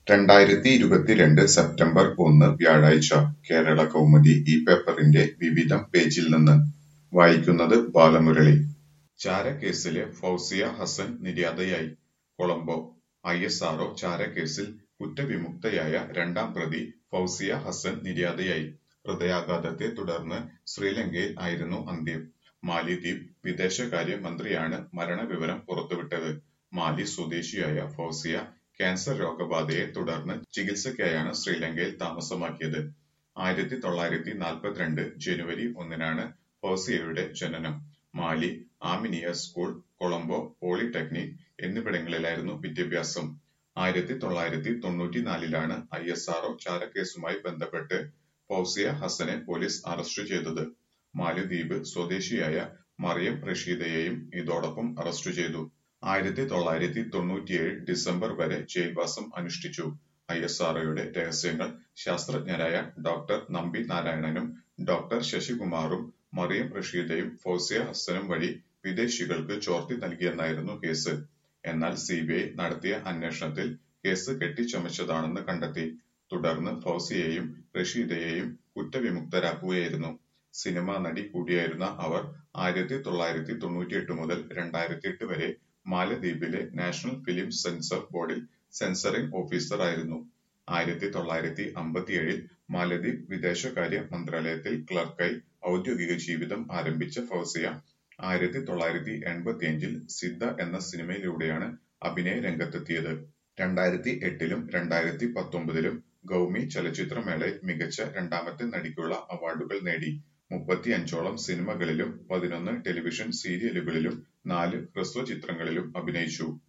രണ്ടായിരത്തി ഇരുപത്തിരണ്ട് സെപ്റ്റംബർ ഒന്ന് വ്യാഴാഴ്ച കേരള കൗമുദി ഈ പേപ്പറിന്റെ വിവിധം പേജിൽ നിന്ന് വായിക്കുന്നത് ബാലമുരളി ചാരക്കേസില് ഫൗസിയ ഹസൻ നിര്യാതയായി കൊളംബോ ഐ എസ് ആർഒ ചാരക്കേസിൽ കുറ്റവിമുക്തയായ രണ്ടാം പ്രതി ഫൗസിയ ഹസൻ നിര്യാതയായി ഹൃദയാഘാതത്തെ തുടർന്ന് ശ്രീലങ്കയിൽ ആയിരുന്നു അന്ത്യം മാലിദ്വീപ് വിദേശകാര്യ മന്ത്രിയാണ് മരണവിവരം പുറത്തുവിട്ടത് മാലി സ്വദേശിയായ ഫൗസിയ ക്യാൻസർ രോഗബാധയെ തുടർന്ന് ചികിത്സയ്ക്കായാണ് ശ്രീലങ്കയിൽ താമസമാക്കിയത് ആയിരത്തി തൊള്ളായിരത്തി നാൽപ്പത്തിരണ്ട് ജനുവരി ഒന്നിനാണ് ഫൗസിയയുടെ ജനനം മാലി ആമിനിയ സ്കൂൾ കൊളംബോ പോളിടെക്നിക് എന്നിവിടങ്ങളിലായിരുന്നു വിദ്യാഭ്യാസം ആയിരത്തി തൊള്ളായിരത്തി തൊണ്ണൂറ്റിനാലിലാണ് ഐ എസ് ആർഒ ചാരക്കേസുമായി ബന്ധപ്പെട്ട് ഫൗസിയ ഹസനെ പോലീസ് അറസ്റ്റ് ചെയ്തത് മാലിദ്വീപ് സ്വദേശിയായ മറിയം റഷീദയെയും ഇതോടൊപ്പം അറസ്റ്റ് ചെയ്തു ആയിരത്തി തൊള്ളായിരത്തി തൊണ്ണൂറ്റിയേഴ് ഡിസംബർ വരെ ജയിൽവാസം അനുഷ്ഠിച്ചു ഐ എസ് ആർഒയുടെ രഹസ്യങ്ങൾ ശാസ്ത്രജ്ഞരായ ഡോക്ടർ നമ്പി നാരായണനും ഡോക്ടർ ശശികുമാറും മറിയം റഷീദയും ഫൗസിയ ഹസനും വഴി വിദേശികൾക്ക് ചോർത്തി നൽകിയെന്നായിരുന്നു കേസ് എന്നാൽ സിബിഐ നടത്തിയ അന്വേഷണത്തിൽ കേസ് കെട്ടിച്ചമച്ചതാണെന്ന് കണ്ടെത്തി തുടർന്ന് ഫൗസിയെയും റഷീദയെയും കുറ്റവിമുക്തരാക്കുകയായിരുന്നു സിനിമാ നടി കൂടിയായിരുന്ന അവർ ആയിരത്തി തൊള്ളായിരത്തി തൊണ്ണൂറ്റിയെട്ട് മുതൽ രണ്ടായിരത്തിയെട്ട് വരെ മാലദ്വീപിലെ നാഷണൽ ഫിലിം സെൻസർ ബോർഡിൽ സെൻസറിംഗ് ഓഫീസർ ആയിരുന്നു ആയിരത്തി തൊള്ളായിരത്തി അമ്പത്തിയേഴിൽ മാലദ്വീപ് വിദേശകാര്യ മന്ത്രാലയത്തിൽ ക്ലർക്കായി ഔദ്യോഗിക ജീവിതം ആരംഭിച്ച ഫൗസിയ ആയിരത്തി തൊള്ളായിരത്തി എൺപത്തിയഞ്ചിൽ സിദ്ധ എന്ന സിനിമയിലൂടെയാണ് അഭിനയ രംഗത്തെത്തിയത് രണ്ടായിരത്തി എട്ടിലും രണ്ടായിരത്തി പത്തൊമ്പതിലും ഗൗമി ചലച്ചിത്രമേളയിൽ മികച്ച രണ്ടാമത്തെ നടിക്കുള്ള അവാർഡുകൾ നേടി മുപ്പത്തിയഞ്ചോളം സിനിമകളിലും പതിനൊന്ന് ടെലിവിഷൻ സീരിയലുകളിലും നാല് ഹ്രസ്വ ചിത്രങ്ങളിലും അഭിനയിച്ചു